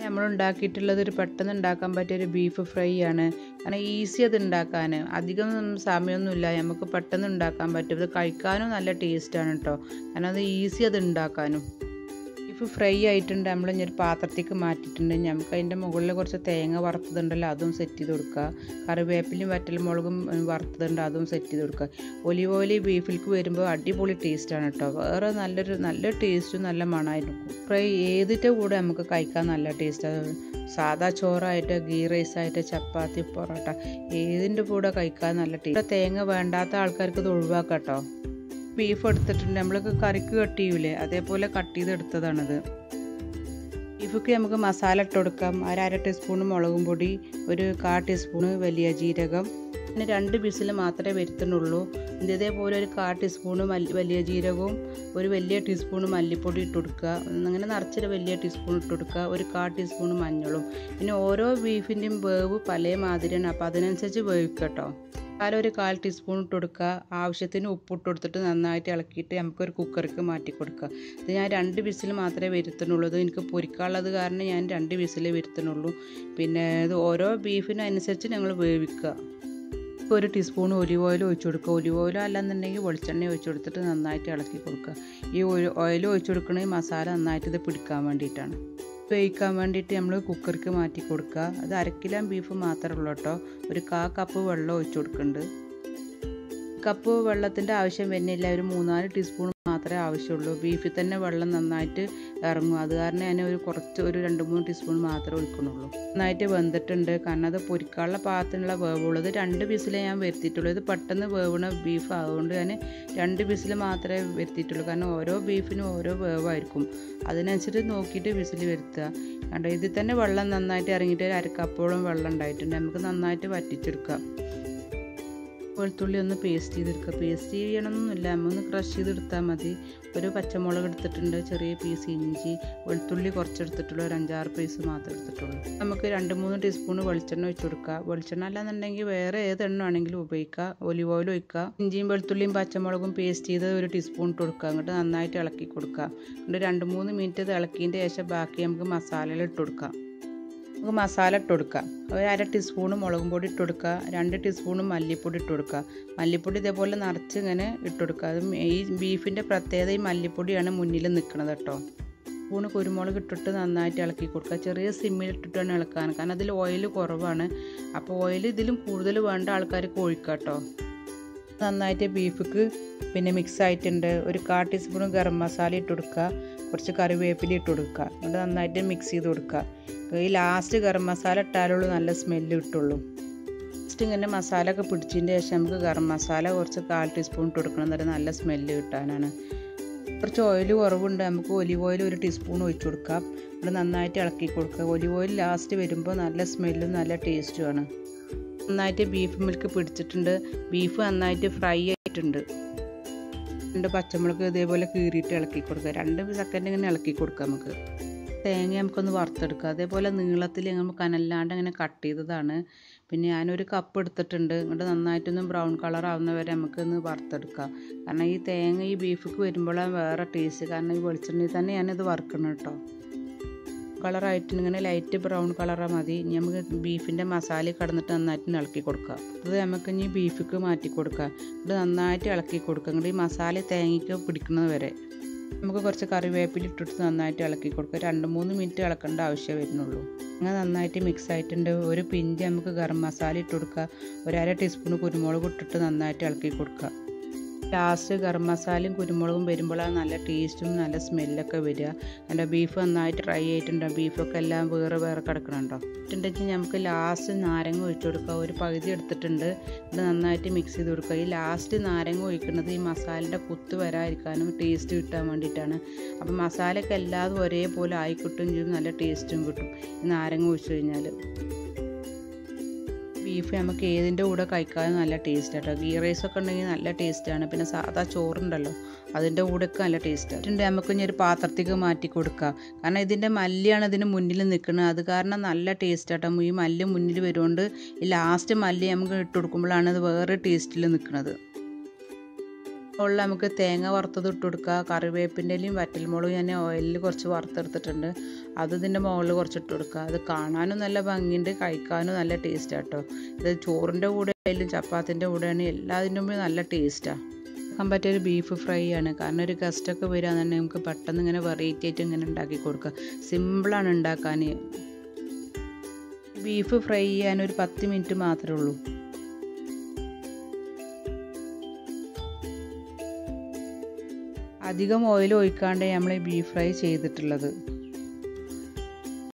നമ്മൾ ഉണ്ടാക്കിയിട്ടുള്ളത് ഒരു പെട്ടെന്ന് ഉണ്ടാക്കാൻ പറ്റിയ ഒരു ബീഫ് ഫ്രൈ ആണ് കാരണം ഈസി അത് ഉണ്ടാക്കാൻ അധികം സമയമൊന്നുമില്ല നമുക്ക് പെട്ടെന്ന് ഉണ്ടാക്കാൻ പറ്റും ഇത് കഴിക്കാനും നല്ല ടേസ്റ്റാണ് കേട്ടോ കാരണം അത് ഈസി അത് ഉണ്ടാക്കാനും ബീഫ് ഫ്രൈ ആയിട്ടുണ്ട് നമ്മൾ ഇനി ഒരു പാത്രത്തേക്ക് മാറ്റിയിട്ടുണ്ട് നമുക്ക് അതിൻ്റെ മുകളിൽ കുറച്ച് തേങ്ങ വറുത്തതുണ്ടല്ലോ അതും സെറ്റ് ചെയ്ത് കൊടുക്കുക കറിവേപ്പിലയും വറ്റൽമുളകും വറുത്തതുണ്ട് അതും സെറ്റ് ചെയ്ത് കൊടുക്കുക ഒലിവ് ഓയിൽ ബീഫിലേക്ക് വരുമ്പോൾ അടിപൊളി ടേസ്റ്റാണ് കേട്ടോ വേറെ നല്ലൊരു നല്ല ടേസ്റ്റും നല്ല മണമായിരിക്കും ഫ്രൈ ഏതിൻ്റെ കൂടെ നമുക്ക് കഴിക്കാൻ നല്ല ടേസ്റ്റാണ് സാദാ ചോറായിട്ട് ഗീ റൈസ് ആയിട്ട് ചപ്പാത്തി പൊറോട്ട ഏതിൻ്റെ കൂടെ കഴിക്കാൻ നല്ല ടേസ്റ്റ് തേങ്ങ വേണ്ടാത്ത ആൾക്കാർക്ക് ഇത് ഒഴിവാക്കാം കേട്ടോ ബീഫ് എടുത്തിട്ടുണ്ട് നമ്മൾക്ക് കറിക്ക് കട്ട് ചെയ്യൂലേ അതേപോലെ കട്ട് ചെയ്ത് എടുത്തതാണിത് ബീഫിക്ക് നമുക്ക് മസാല ഇട്ട് കൊടുക്കാം അര അര ടീസ്പൂൺ മുളകും പൊടി ഒരു കാ ടീസ്പൂണ് വലിയ ജീരകം പിന്നെ രണ്ട് പീസിൽ മാത്രമേ വരുത്തുന്നുള്ളൂ ഇതേപോലെ ഒരു കാ ടീസ്പൂണ് മല്ലി വലിയ ജീരകവും ഒരു വലിയ ടീസ്പൂണ് മല്ലിപ്പൊടി ഇട്ട് കൊടുക്കുക അങ്ങനെ നിറച്ചൊരു വലിയ ടീസ്പൂൺ ഇട്ട് കൊടുക്കുക ഒരു കാ ടീസ്പൂണ് മഞ്ഞളും പിന്നെ ഓരോ ബീഫിൻ്റെയും വേവ് പല മാതിരിയാണ് അപ്പോൾ അതിനനുസരിച്ച് വേവിക്കുക കേട്ടോ മസാല ഒരു കാൽ ടീസ്പൂൺ ഇട്ട് കൊടുക്കുക ആവശ്യത്തിന് ഉപ്പ് ഇട്ട് കൊടുത്തിട്ട് നന്നായിട്ട് ഇളക്കിയിട്ട് നമുക്കൊരു കുക്കർക്ക് മാറ്റി കൊടുക്കുക ഇത് ഞാൻ രണ്ട് വിസിൽ മാത്രമേ വരുത്തുന്നുള്ളൂ ഇത് എനിക്ക് പൊരിക്കാനുള്ളത് കാരണം ഞാൻ രണ്ട് വിസിലേ വരുത്തുന്നുള്ളൂ പിന്നെ ഇത് ഓരോ ബീഫിനനുസരിച്ച് ഞങ്ങൾ വേവിക്കുക ഒരു ടീസ്പൂൺ ഒലിവ് ഓയിൽ ഒഴിച്ചു കൊടുക്കുക ഒലിവ് ഓയിൽ അല്ലെന്നുണ്ടെങ്കിൽ വെളിച്ചെണ്ണ ഒഴിച്ചു കൊടുത്തിട്ട് നന്നായിട്ട് ഇളക്കി കൊടുക്കുക ഈ ഓയിൽ ഒഴിച്ചു കൊടുക്കണ മസാല നന്നായിട്ട് ഇത് പിടിക്കാൻ വേണ്ടിയിട്ടാണ് വേവിക്കാൻ വേണ്ടിയിട്ട് നമ്മൾ കുക്കർക്ക് മാറ്റി കൊടുക്കുക അത് അര കിലോ ബീഫ് മാത്രമേ ഉള്ളൂ കേട്ടോ ഒരു കാ കപ്പ് വെള്ളം ഒഴിച്ചു കൊടുക്കുന്നുണ്ട് കപ്പ് വെള്ളത്തിൻ്റെ ആവശ്യം വരുന്നില്ല ഒരു മൂന്നാല് ടീസ്പൂൺ മാത്രമേ ആവശ്യമുള്ളൂ ബീഫിൽ തന്നെ വെള്ളം നന്നായിട്ട് ഇറങ്ങും അത് കാരണം ഞാൻ ഒരു കുറച്ച് ഒരു രണ്ട് മൂന്ന് ടീസ്പൂൺ മാത്രമേ ഒഴിക്കണുള്ളൂ നന്നായിട്ട് വെന്തിട്ടുണ്ട് കാരണം അത് പൊരിക്കാനുള്ള പാകത്തിനുള്ള വേവുള്ളത് രണ്ട് പീസിലേ ഞാൻ വരുത്തിയിട്ടുള്ളൂ ഇത് പെട്ടെന്ന് വേവണ ബീഫ് അതുകൊണ്ട് ഞാൻ രണ്ട് പീസിൽ മാത്രമേ വരുത്തിയിട്ടുള്ളൂ കാരണം ഓരോ ബീഫിനും ഓരോ വേവായിരിക്കും അതിനനുസരിച്ച് നോക്കിയിട്ട് വിസിൽ വരുത്തുക കണ്ടോ ഇതിൽ തന്നെ വെള്ളം നന്നായിട്ട് ഇറങ്ങിയിട്ട് ഒരു അരക്കപ്പോളം വെള്ളം ഉണ്ടായിട്ടുണ്ട് നമുക്ക് നന്നായിട്ട് വറ്റിച്ചെടുക്കാം വെളുത്തുള്ളി ഒന്ന് പേസ്റ്റ് ചെയ്തെടുക്കുക പേസ്റ്റ് ചെയ്യണമെന്നൊന്നുമില്ല നമ്മൾ ഒന്ന് ക്രഷ് ചെയ്തെടുത്താൽ മതി ഒരു പച്ചമുളക് എടുത്തിട്ടുണ്ട് ചെറിയ പീസ് ഇഞ്ചി വെളുത്തുള്ളി കുറച്ചെടുത്തിട്ടുള്ളൂ ഒരു അഞ്ചാറ് പീസ് മാത്രമേ എടുത്തിട്ടുള്ളൂ നമുക്ക് രണ്ട് മൂന്ന് ടീസ്പൂൺ വെളിച്ചെണ്ണ ഒഴിച്ച് കൊടുക്കുക വെളിച്ചെണ്ണ അല്ലാന്നുണ്ടെങ്കിൽ വേറെ ഏത് എണ്ണ ആണെങ്കിലും ഉപയോഗിക്കുക ഒലിവ് ഓയിൽ ഒഴിക്കുക ഇഞ്ചിയും വെളുത്തുള്ളിയും പച്ചമുളകും പേസ്റ്റ് ചെയ്ത് ഒരു ടീസ്പൂൺ ഇട്ട് കൊടുക്കുക എന്നിട്ട് നന്നായിട്ട് ഇളക്കി കൊടുക്കുക എന്നിട്ട് രണ്ട് മൂന്ന് മിനിറ്റ് ഇത് ഇളക്കിയതിൻ്റെ ശേഷം ബാക്കി നമുക്ക് മസാലകൾ ഇട്ട് കൊടുക്കാം നമുക്ക് മസാല ഇട്ട് കൊടുക്കാം ഒരു അര ടീസ്പൂണ് മുളകും പൊടി ഇട്ട് കൊടുക്കുക രണ്ട് ടീസ്പൂണ് മല്ലിപ്പൊടി ഇട്ട് കൊടുക്കുക മല്ലിപ്പൊടി ഇതേപോലെ നിറച്ച് ഇങ്ങനെ ഇട്ട് കൊടുക്കുക അത് ഈ ബീഫിൻ്റെ പ്രത്യേകത ഈ മല്ലിപ്പൊടിയാണ് മുന്നിൽ നിൽക്കുന്നത് കേട്ടോ സ്പൂണ് കുരുമുളക് ഇട്ടിട്ട് നന്നായിട്ട് ഇളക്കി കൊടുക്കുക ചെറിയ സിമ്മിൽ ഇട്ടിട്ടാണ് ഇളക്കാൻ കാരണം അതിൽ ഓയിൽ കുറവാണ് അപ്പോൾ ഓയിൽ ഇതിലും കൂടുതൽ വേണ്ട ആൾക്കാർക്ക് ഒഴിക്കുക കേട്ടോ നന്നായിട്ട് ബീഫിക്ക് പിന്നെ മിക്സ് ആയിട്ടുണ്ട് ഒരു കാ ടീസ്പൂൺ ഗരം മസാല ഇട്ട് കൊടുക്കുക കുറച്ച് കറിവേപ്പില ഇട്ട് കൊടുക്കുക എന്നിട്ട് നന്നായിട്ട് മിക്സ് ചെയ്ത് കൊടുക്കുക ഈ ലാസ്റ്റ് ഗരം മസാല ഇട്ടാലുള്ളൂ നല്ല സ്മെല്ല് കിട്ടുള്ളൂ ലാസ്റ്റ് ഇങ്ങനെ മസാല ഒക്കെ പിടിച്ചതിൻ്റെ ശേഷം നമുക്ക് ഗരം മസാല കുറച്ച് കാൽ ടീസ്പൂൺ ഇട്ട് കൊടുക്കണം എന്നിട്ട് നല്ല സ്മെല്ല് കിട്ടാനാണ് കുറച്ച് ഓയിൽ കുറവുണ്ട് നമുക്ക് ഒലിവ് ഓയിൽ ഒരു ടീസ്പൂൺ ഒഴിച്ച് കൊടുക്കാം എന്നിട്ട് നന്നായിട്ട് ഇളക്കി കൊടുക്കുക ഒലിവ് ഓയിൽ ലാസ്റ്റ് വരുമ്പോൾ നല്ല സ്മെല്ലും നല്ല ടേസ്റ്റുമാണ് നന്നായിട്ട് ബീഫ് മിൽക്ക് പിടിച്ചിട്ടുണ്ട് ബീഫ് നന്നായിട്ട് ഫ്രൈ ആയിട്ടുണ്ട് രണ്ട് പച്ചമുളക് ഇതേപോലെ കീറിയിട്ട് ഇളക്കി കൊടുക്കുക രണ്ട് സെക്കൻഡ് ഇങ്ങനെ ഇളക്കി കൊടുക്കുക നമുക്ക് തേങ്ങ നമുക്കൊന്ന് വറുത്തെടുക്കുക അതേപോലെ നീളത്തിൽ നമ്മൾ കനല്ലാണ്ട് ഇങ്ങനെ കട്ട് ചെയ്തതാണ് പിന്നെ ഞാനൊരു കപ്പ് എടുത്തിട്ടുണ്ട് എന്നിട്ട് നന്നായിട്ടൊന്ന് ബ്രൗൺ കളർ ആവുന്ന വരെ നമുക്കൊന്ന് വറുത്തെടുക്കാം കാരണം ഈ തേങ്ങ ഈ ബീഫിക്ക് വരുമ്പോഴാണ് വേറെ ടേസ്റ്റ് കാരണം ഈ വെളിച്ചെണ്ണയിൽ തന്നെ ഞാനിത് വറുക്കണം കേട്ടോ കളറായിട്ട് ഇങ്ങനെ ലൈറ്റ് ബ്രൗൺ കളറാ മതി ഇനി നമുക്ക് ബീഫിൻ്റെ മസാല കടന്നിട്ട് നന്നായിട്ട് ഇളക്കി കൊടുക്കുക ഇത് നമുക്ക് ഇനി ബീഫിക്ക് മാറ്റി കൊടുക്കുക ഇത് നന്നായിട്ട് ഇളക്കി കൊടുക്കുക എന്നിട്ട് ഈ മസാല തേങ്ങയ്ക്ക് പിടിക്കുന്നത് വരെ നമുക്ക് കുറച്ച് കറിവേപ്പില ഇട്ടിട്ട് നന്നായിട്ട് ഇളക്കി കൊടുക്കുക രണ്ട് മൂന്ന് മിനിറ്റ് ഇളക്കേണ്ട ആവശ്യമേ വരുന്നുള്ളൂ അങ്ങനെ നന്നായിട്ട് മിക്സ് ആയിട്ടുണ്ട് ഒരു പിഞ്ച് നമുക്ക് ഗരം മസാല ഇട്ട് കൊടുക്കുക ഒരു അര ടീസ്പൂൺ കുരുമുളക് ഇട്ടിട്ട് നന്നായിട്ട് ഇളക്കി കൊടുക്കുക ലാസ്റ്റ് ഗരം മസാലയും കുരുമുളകും വരുമ്പോഴാണ് നല്ല ടേസ്റ്റും നല്ല സ്മെല്ലൊക്കെ വരിക എൻ്റെ ബീഫ് നന്നായിട്ട് ഫ്രൈ ആയിട്ടുണ്ട് ബീഫൊക്കെ എല്ലാം വേറെ വേറെ കിടക്കണുണ്ടോ ഇട്ടുണ്ടെങ്കിൽ നമുക്ക് ലാസ്റ്റ് നാരങ്ങ ഒഴിച്ചു കൊടുക്കുക ഒരു പകുതി എടുത്തിട്ടുണ്ട് ഇത് നന്നായിട്ട് മിക്സ് ചെയ്ത് കൊടുക്കുക ഈ ലാസ്റ്റ് നാരങ്ങ ഒഴിക്കുന്നത് ഈ മസാലയുടെ കുത്ത് വരാതിരിക്കാനും ടേസ്റ്റ് കിട്ടാൻ വേണ്ടിയിട്ടാണ് അപ്പം മസാലയൊക്കെ എല്ലാതും ഒരേപോലെ ആയിക്കിട്ടും ചെയ്യും നല്ല ടേസ്റ്റും കിട്ടും ഈ നാരങ്ങ ഒഴിച്ചു കഴിഞ്ഞാൽ ബീഫ് നമുക്ക് ഏതിൻ്റെ കൂടെ കഴിക്കാനും നല്ല ടേസ്റ്റ് കേട്ടോ ഗീ റൈസ് ഒക്കെ ഉണ്ടെങ്കിൽ നല്ല ടേസ്റ്റാണ് പിന്നെ സാധാ ചോറുണ്ടല്ലോ അതിൻ്റെ കൂടെയൊക്കെ നല്ല ടേസ്റ്റാണ് ഉണ്ട് നമുക്ക് ഇനി ഒരു പാത്രത്തേക്ക് മാറ്റി കൊടുക്കുക കാരണം ഇതിൻ്റെ മല്ലിയാണ് ഇതിന് മുന്നിൽ നിൽക്കുന്നത് അത് കാരണം നല്ല ടേസ്റ്റ് കേട്ടോ ഈ മല്ലി മുന്നിൽ വരുകൊണ്ട് ഈ ലാസ്റ്റ് മല്ലി നമുക്ക് ഇട്ട് കൊടുക്കുമ്പോഴാണ് അത് വേറെ ടേസ്റ്റിൽ നിൽക്കുന്നത് മുകളിൽ നമുക്ക് തേങ്ങ വറുത്തത് ഇട്ട് കൊടുക്കുക കറിവേപ്പിൻ്റെ ഇലയും വറ്റൽമുളകും ഞാൻ ഓയിലിൽ കുറച്ച് വറുത്തെടുത്തിട്ടുണ്ട് അത് ഇതിൻ്റെ മുകളിൽ കുറച്ച് ഇട്ട് കൊടുക്കുക അത് കാണാനും നല്ല ഭംഗിയുണ്ട് കഴിക്കാനും നല്ല ടേസ്റ്റ് കേട്ടോ ഇത് ചോറിൻ്റെ കൂടെ ആയാലും ചപ്പാത്തിൻ്റെ കൂടെ ആണെങ്കിൽ എല്ലാത്തിൻ്റെ മുമ്പ് നല്ല ടേസ്റ്റാണ് ഉണ്ടാക്കാൻ പറ്റിയ ഒരു ബീഫ് ഫ്രൈ ആണ് കാരണം ഒരു ഗസ്റ്റൊക്കെ വരികയാണെന്നുണ്ടെങ്കിൽ നമുക്ക് പെട്ടെന്ന് ഇങ്ങനെ വെറൈറ്റി ആയിട്ട് ഇങ്ങനെ ഉണ്ടാക്കി കൊടുക്കുക സിമ്പിളാണ് ഉണ്ടാക്കാൻ ബീഫ് ഫ്രൈ ചെയ്യാൻ ഒരു പത്ത് മിനിറ്റ് മാത്രമേ ഉള്ളൂ അധികം ഓയിൽ ഒഴിക്കാണ്ട് നമ്മൾ ഈ ബീഫ് ഫ്രൈ ചെയ്തിട്ടുള്ളത്